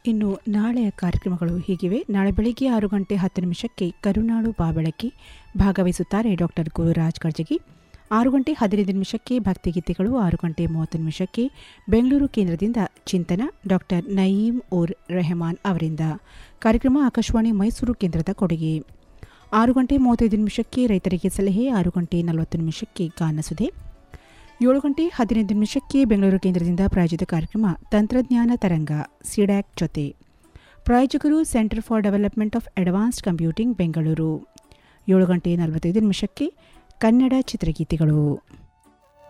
ಇನ್ನು ನಾಳೆಯ ಕಾರ್ಯಕ್ರಮಗಳು ಹೀಗಿವೆ ನಾಳೆ ಬೆಳಿಗ್ಗೆ ಆರು ಗಂಟೆ ಹತ್ತು ನಿಮಿಷಕ್ಕೆ ಕರುನಾಡು ಬಾಬೆಳಕಿ ಭಾಗವಹಿಸುತ್ತಾರೆ ಡಾಕ್ಟರ್ ಗುರುರಾಜ್ ಕರ್ಜಗಿ ಆರು ಗಂಟೆ ಹದಿನೈದು ನಿಮಿಷಕ್ಕೆ ಭಕ್ತಿಗೀತೆಗಳು ಆರು ಗಂಟೆ ಮೂವತ್ತು ನಿಮಿಷಕ್ಕೆ ಬೆಂಗಳೂರು ಕೇಂದ್ರದಿಂದ ಚಿಂತನ ಡಾಕ್ಟರ್ ನಯೀಂ ಉರ್ ರೆಹಮಾನ್ ಅವರಿಂದ ಕಾರ್ಯಕ್ರಮ ಆಕಾಶವಾಣಿ ಮೈಸೂರು ಕೇಂದ್ರದ ಕೊಡುಗೆ ಆರು ಗಂಟೆ ಮೂವತ್ತೈದು ನಿಮಿಷಕ್ಕೆ ರೈತರಿಗೆ ಸಲಹೆ ಆರು ಗಂಟೆ ನಲವತ್ತು ನಿಮಿಷಕ್ಕೆ ಗಾನಸುಧೆ ಏಳು ಗಂಟೆ ಹದಿನೈದು ನಿಮಿಷಕ್ಕೆ ಬೆಂಗಳೂರು ಕೇಂದ್ರದಿಂದ ಪ್ರಾಯೋಜಿತ ಕಾರ್ಯಕ್ರಮ ತಂತ್ರಜ್ಞಾನ ತರಂಗ ಸಿಡ್ಯಾಕ್ ಜೊತೆ ಪ್ರಾಯೋಜಕರು centre for development of advanced computing Bengaluru ಏಳು ಗಂಟೆ ನಲವತ್ತೈದು ನಿಮಿಷಕ್ಕೆ ಕನ್ನಡ ಚಿತ್ರಗೀತೆಗಳು